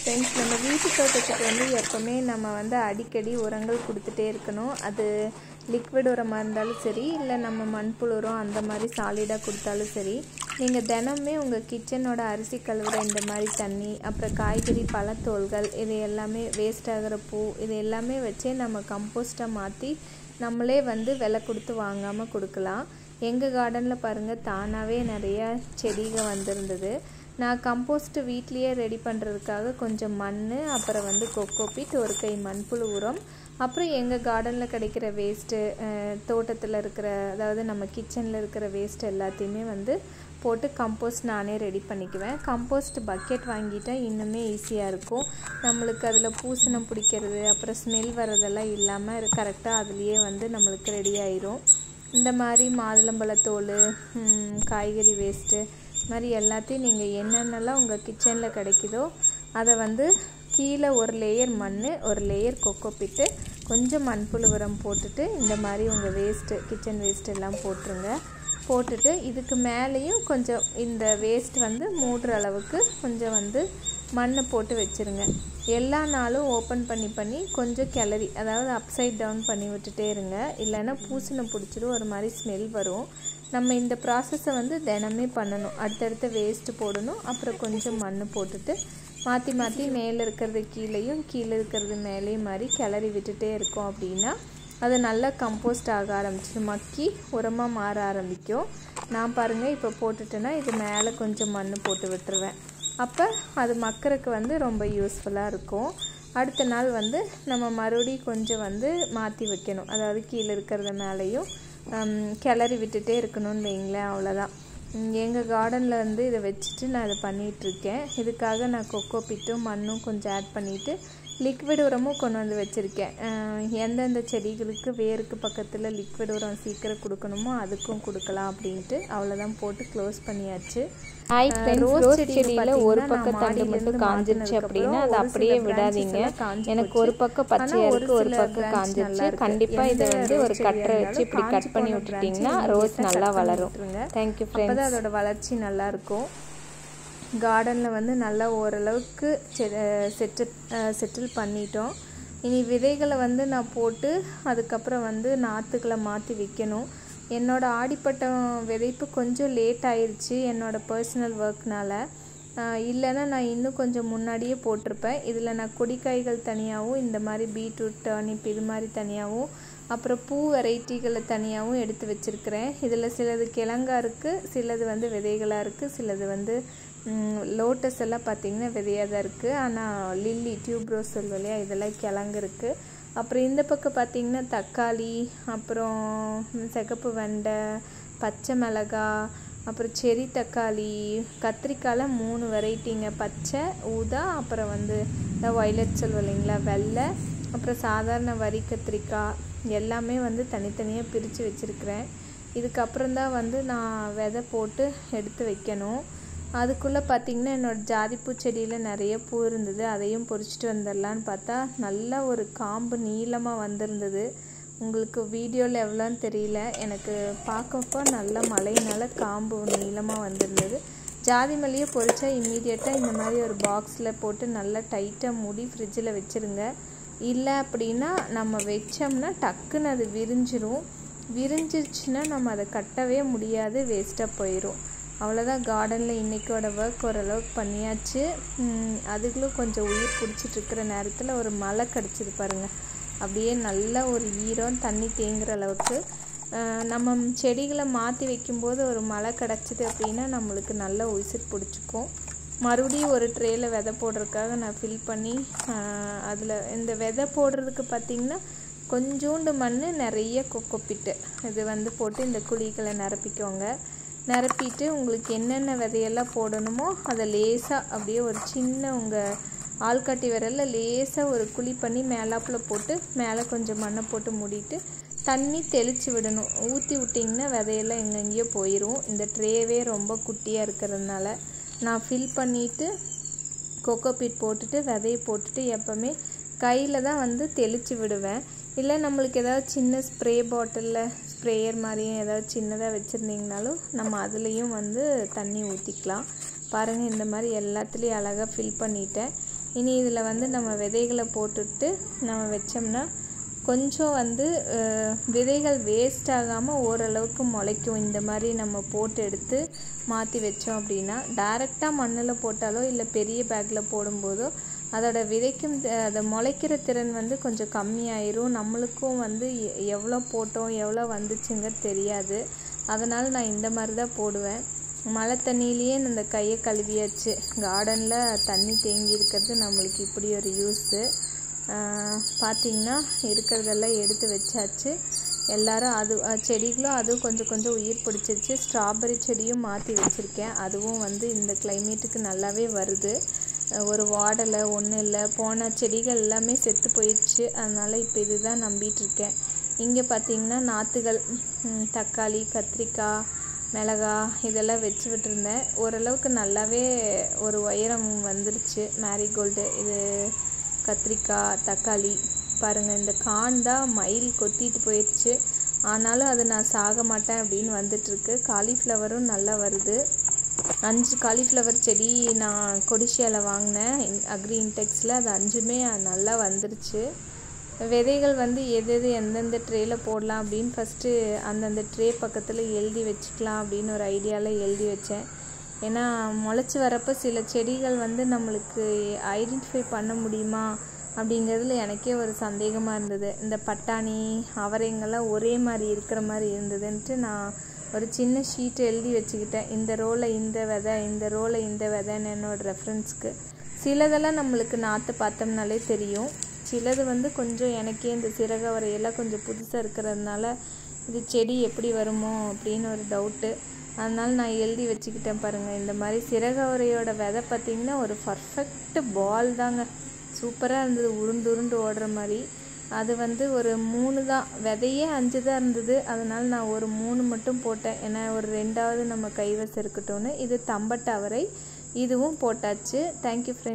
friends நம்ம வீட்டு தோட்டத்துக்கு வந்து எப்போவுமே நம்ம வந்து அடிக்கடி உரங்கள் கொடுத்துட்டே இருக்கணும் அது லிக்விட் உரமாக இருந்தாலும் சரி இல்லை நம்ம மண்புழு உரம் அந்த மாதிரி சாலிடாக கொடுத்தாலும் சரி நீங்கள் தினமே உங்கள் கிச்சனோட அரிசி கழுவுற இந்த மாதிரி தண்ணி அப்புறம் காய்கறி பழத்தோல்கள் இது எல்லாமே வேஸ்ட் ஆகிற பூ இது எல்லாமே வச்சே நம்ம கம்போஸ்ட்டாக மாற்றி நம்மளே வந்து விலை கொடுத்து வாங்காமல் கொடுக்கலாம் எங்கள் கார்டனில் பாருங்கள் தானாகவே நிறையா செடிகள் வந்திருந்தது நான் கம்போஸ்ட் வீட்லேயே ரெடி பண்ணுறதுக்காக கொஞ்சம் மண் அப்புறம் வந்து கொக்கோபிட் ஒரு கை மண்புழு உரம் அப்புறம் எங்கள் கார்டனில் கிடைக்கிற வேஸ்ட்டு தோட்டத்தில் இருக்கிற அதாவது நம்ம கிச்சனில் இருக்கிற வேஸ்ட் எல்லாத்தையுமே வந்து போட்டு கம்போஸ்ட் நானே ரெடி பண்ணிக்குவேன் கம்போஸ்ட் பக்கெட் வாங்கிட்டால் இன்னுமே ஈஸியாக இருக்கும் நம்மளுக்கு அதில் பூசணம் பிடிக்கிறது அப்புறம் ஸ்மெல் வர்றதெல்லாம் இல்லாமல் கரெக்டாக அதுலேயே வந்து நம்மளுக்கு ரெடி ஆயிரும் இந்த மாதிரி மாதுளம்பழத்தோல் காய்கறி வேஸ்ட்டு மாதிரி எல்லாத்தையும் நீங்கள் என்னென்னலாம் உங்கள் கிச்சனில் கிடைக்குதோ அதை வந்து கீழே ஒரு லேயர் மண் ஒரு லேயர் கொக்கோ பிட்டு கொஞ்சம் மண்புழு உரம் போட்டுட்டு இந்த மாதிரி உங்கள் வேஸ்ட்டு கிச்சன் வேஸ்ட் எல்லாம் போட்டுருங்க போட்டுட்டு இதுக்கு மேலேயும் கொஞ்சம் இந்த வேஸ்ட் வந்து மூடுற அளவுக்கு கொஞ்சம் வந்து மண் போட்டு வச்சுருங்க எல்லா நாளும் ஓப்பன் பண்ணி பண்ணி கொஞ்சம் கிளறி அதாவது அப்சைட் டவுன் பண்ணி விட்டுட்டே இருங்க இல்லைன்னா பூசணம் பிடிச்சிடும் ஒரு மாதிரி ஸ்மெல் வரும் நம்ம இந்த ப்ராசஸை வந்து தினமே பண்ணணும் அடுத்தடுத்த வேஸ்ட்டு போடணும் அப்புறம் கொஞ்சம் மண் போட்டுட்டு மாற்றி மாற்றி மேலே இருக்கிறது கீழேயும் கீழே இருக்கிறது மேலேயும் மாதிரி கிளறி விட்டுட்டே இருக்கோம் அப்படின்னா அது நல்லா கம்போஸ்ட் ஆக ஆரம்பிச்சு மக்கி உரமாக மாற ஆரம்பிக்கும் நான் பாருங்கள் இப்போ போட்டுட்டேன்னா இது மேலே கொஞ்சம் மண் போட்டு விட்டுருவேன் அப்போ அது மக்கறதுக்கு வந்து ரொம்ப யூஸ்ஃபுல்லாக இருக்கும் அடுத்த நாள் வந்து நம்ம மறுபடியும் கொஞ்சம் வந்து மாற்றி வைக்கணும் அதாவது கீழே இருக்கிறத மேலேயும் கிளறி விட்டுட்டே இருக்கணும்னு வைங்களேன் அவ்வளோதான் எங்கள் கார்டனில் வந்து இதை வச்சுட்டு நான் இதை பண்ணிகிட்ருக்கேன் இதுக்காக நான் கொக்கோ பிட்டும் மண்ணும் கொஞ்சம் ஆட் பண்ணிவிட்டு லிக்விட் உரமும் கொண்டு வந்து வச்சுருக்கேன் எந்தெந்த செடிகளுக்கு வேருக்கு பக்கத்தில் லிக்விட் உரம் சீக்கிரம் கொடுக்கணுமோ அதுக்கும் கொடுக்கலாம் அப்படின்ட்டு அவ்வளோதான் போட்டு க்ளோஸ் பண்ணியாச்சு ஹாய் ஃப்ரெண்ட்ஸ் ரோஸ் செடியில் ஒரு பக்கம் தண்டு மட்டும் காஞ்சிருச்சு அப்படின்னா அதை அப்படியே விடாதீங்க எனக்கு ஒரு பக்கம் பச்சையாக இருக்குது ஒரு பக்கம் காஞ்சிருச்சு கண்டிப்பாக இதை வந்து ஒரு கட்டரை வச்சு இப்படி கட் பண்ணி விட்டுட்டிங்கன்னா ரோஸ் நல்லா வளரும் தேங்க்யூ ஃப்ரெண்ட்ஸ் அதோட வளர்ச்சி நல்லாயிருக்கும் கார்டனில் வந்து நல்லா ஓரளவுக்கு செட்டில் செட்டில் பண்ணிட்டோம் இனி விதைகளை வந்து நான் போட்டு அதுக்கப்புறம் வந்து நாற்றுக்களை மாற்றி வைக்கணும் என்னோடய ஆடிப்பட்டம் விதைப்பு கொஞ்சம் லேட் ஆயிடுச்சு என்னோடய பர்சனல் ஒர்க்னால் இல்லைன்னா நான் இன்னும் கொஞ்சம் முன்னாடியே போட்டிருப்பேன் இதில் நான் கொடிக்காய்கள் தனியாகவும் இந்த மாதிரி பீட்ரூட் டர்னிப் இது மாதிரி தனியாகவும் அப்புறம் பூ வெரைட்டிகளை தனியாகவும் எடுத்து வச்சுருக்கிறேன் இதில் சிலது கிழங்கா இருக்குது சிலது வந்து விதைகளாக இருக்குது சிலது வந்து லோட்டஸ் எல்லாம் பார்த்திங்கன்னா விதையாக தான் இருக்குது ஆனால் லில்லி டியூப்ரோஸ் சொல்லுவோம் இல்லையா இதெல்லாம் கிழங்கு இருக்குது அப்புறம் இந்த பக்கம் பார்த்திங்கன்னா தக்காளி அப்புறம் சிகப்பு வெண்டை பச்சை மிளகா அப்புறம் செரி தக்காளி கத்திரிக்காயில் மூணு வெரைட்டிங்க பச்சை ஊதா அப்புறம் வந்து வயலட் சொல்லுவோம் இல்லைங்களா வெள்ளை அப்புறம் சாதாரண வரி கத்திரிக்காய் எல்லாமே வந்து தனித்தனியாக பிரித்து வச்சுருக்கிறேன் இதுக்கப்புறம் தான் வந்து நான் விதை போட்டு எடுத்து வைக்கணும் அதுக்குள்ளே பார்த்திங்கன்னா என்னோடய ஜாதிப்பூ செடியில் நிறைய பூ இருந்தது அதையும் பொறிச்சிட்டு வந்துடலான்னு பார்த்தா நல்லா ஒரு காம்பு நீளமாக வந்திருந்தது உங்களுக்கு வீடியோவில் எவ்வளோன்னு தெரியல எனக்கு பார்க்கப்போ நல்ல மழையினால காம்பு நீளமாக வந்திருந்தது ஜாதி மல்லியை பொறிச்சா இம்மீடியட்டாக இந்த மாதிரி ஒரு பாக்ஸில் போட்டு நல்லா டைட்டாக மூடி ஃப்ரிட்ஜில் வச்சுருங்க இல்லை அப்படின்னா நம்ம வச்சோம்னா டக்குன்னு அது விரிஞ்சிரும் விரிஞ்சிருச்சுன்னா நம்ம அதை கட்டவே முடியாது வேஸ்ட்டாக போயிடும் அவ்வளோதான் கார்டனில் இன்றைக்கோட ஒர்க் ஓரளவுக்கு பண்ணியாச்சு அதுக்குள்ளும் கொஞ்சம் உயிர் பிடிச்சிட்ருக்கிற நேரத்தில் ஒரு மழை கிடச்சிது பாருங்கள் அப்படியே நல்ல ஒரு ஈரம் தண்ணி தேங்குற அளவுக்கு நம்ம செடிகளை மாற்றி வைக்கும்போது ஒரு மழை கிடச்சிது அப்படின்னா நம்மளுக்கு நல்ல உயிர் பிடிச்சிக்கும் மறுபடியும் ஒரு ட்ரேயில் விதை போடுறதுக்காக நான் ஃபில் பண்ணி அதில் இந்த விதை போடுறதுக்கு பார்த்திங்கன்னா கொஞ்சோண்டு மண் நிறைய கொக்கோப்பிட்டு இது வந்து போட்டு இந்த குழிகளை நிரப்பிக்கோங்க நிரப்பிட்டு உங்களுக்கு என்னென்ன விதையெல்லாம் போடணுமோ அதை லேசாக அப்படியே ஒரு சின்ன உங்கள் ஆள்காட்டி விரலில் லேசாக ஒரு குழி பண்ணி மேலாப்பில் போட்டு மேலே கொஞ்சம் மண்ணை போட்டு மூடிட்டு தண்ணி தெளித்து விடணும் ஊற்றி விட்டிங்கன்னா விதையெல்லாம் எங்கெங்கேயோ போயிடும் இந்த ட்ரேவே ரொம்ப குட்டியாக இருக்கிறதுனால நான் ஃபில் பண்ணிவிட்டு கொக்கோபீட் போட்டுட்டு விதையை போட்டுட்டு எப்போவுமே கையில் தான் வந்து தெளித்து விடுவேன் இல்லை நம்மளுக்கு ஏதாவது சின்ன ஸ்ப்ரே பாட்டிலில் ஸ்ப்ரேயர் மாதிரியும் ஏதாவது சின்னதாக வச்சுருந்தீங்கனாலும் நம்ம அதுலேயும் வந்து தண்ணி ஊற்றிக்கலாம் பாருங்கள் இந்த மாதிரி எல்லாத்துலேயும் அழகாக ஃபில் பண்ணிட்டேன் இனி இதில் வந்து நம்ம விதைகளை போட்டுட்டு நம்ம வச்சோம்னா கொஞ்சம் வந்து அஹ், விதைகள் வேஸ்ட் ஆகாமல் ஓரளவுக்கு முளைக்கும் இந்த மாதிரி நம்ம போட்டு எடுத்து மாற்றி வச்சோம் அப்படின்னா டைரெக்டாக மண்ணில் போட்டாலோ இல்லை பெரிய பேக்கில் போடும்போதோ அதோட விதைக்கும் த- அதை முளைக்கிற திறன் வந்து கொஞ்சம் கம்மியாயிரும் நம்மளுக்கும் வந்து எ- எவ்வளோ போட்டோம் எவ்வளோ வந்துச்சுங்க தெரியாது அதனால் நான் இந்த மாதிரி தான் போடுவேன் மழை தண்ணியிலேயே இந்த கையை கழுவியாச்சு கார்டனில் தண்ணி தேங்கி இருக்கிறது நம்மளுக்கு இப்படி ஒரு யூஸு பார்த்திங்கன்னா இருக்கிறதெல்லாம் எடுத்து வச்சாச்சு எல்லாரும் அது அஹ், செடிகளும் அதுவும் கொஞ்சம் கொஞ்சம் உயிர் பிடிச்சிருச்சு ஸ்ட்ராபெரி செடியும் மாற்றி வச்சுருக்கேன் அதுவும் வந்து இந்த கிளைமேட்டுக்கு நல்லாவே வருது அஹ், ஒரு வாடலை ஒன்றும் இல்லை போன செடிகள் எல்லாமே செத்து போயிடுச்சு அதனால் இப்போ இதுதான் நம்பிட்டு இருக்கேன் இங்கே பார்த்தீங்கன்னா நாற்றுகள் ம், தக்காளி கத்திரிக்காய் மிளகா இதெல்லாம் வச்சு விட்டுருந்தேன் ஓரளவுக்கு நல்லாவே ஒரு உயரம் வந்துருச்சு மேரிகோல்டு இது கத்திரிக்காய் தக்காளி பாருங்கள் இந்த கான் தான் மயில் கொத்திட்டு போயிடுச்சு ஆனாலும் அது நான் சாக மாட்டேன் அப்படின்னு வந்துட்டுருக்கு காலிஃப்ளவரும் நல்லா வருது அஞ்சு காலிஃப்ளவர் செடி நான் கொடிஷியாவில் வாங்கினேன் அக்ரி இன்டெக்ஸில் அது அஞ்சுமே நல்லா வந்துருச்சு விதைகள் வந்து எது எது எந்தெந்த ட்ரேயில் போடலாம் அப்படின்னு ஃபஸ்ட்டு அந்தந்த ட்ரே பக்கத்தில் எழுதி வச்சுக்கலாம் அப்படின்னு ஒரு ஐடியாவில் எழுதி வச்சேன் ஏன்னா முளைச்சி வரப்போ சில செடிகள் வந்து நம்மளுக்கு ஐடென்டிஃபை பண்ண முடியுமா அப்படிங்கிறதுல எனக்கே ஒரு சந்தேகமாக இருந்தது இந்த பட்டாணி அவரைங்கெல்லாம் ஒரே மாதிரி இருக்கிற மாதிரி இருந்ததுன்ட்டு நான் ஒரு சின்ன ஷீட் எழுதி வச்சுக்கிட்டேன் இந்த ரோலை இந்த விதை இந்த ரோலை இந்த விதைன்னு என்னோட ரெஃபரன்ஸ்க்கு சிலதெல்லாம் நம்மளுக்கு நாற்று பார்த்தோம்னாலே தெரியும் சிலது வந்து கொஞ்சம் எனக்கே இந்த சிறக வரையெல்லாம் கொஞ்சம் புதுசாக இருக்கிறதுனால இது செடி எப்படி வருமோ அப்படின்னு ஒரு டவுட்டு அதனால நான் எழுதி வச்சுக்கிட்டேன் பாருங்கள் இந்த மாதிரி சிறகவரையோட விதை பார்த்திங்கன்னா ஒரு பர்ஃபெக்ட் பால் தாங்க சூப்பராக இருந்தது உருண்டு உருண்டு ஓடுற மாதிரி அது வந்து ஒரு மூணு தான் விதையே அஞ்சு தான் இருந்தது அதனால் நான் ஒரு மூணு மட்டும் போட்டேன் ஏன்னா ஒரு ரெண்டாவது நம்ம கைவசம் இருக்கட்டும்னு இது தம்பட்டை அவரை இதுவும் போட்டாச்சு தேங்க்யூ ஃப்ரெண்ட்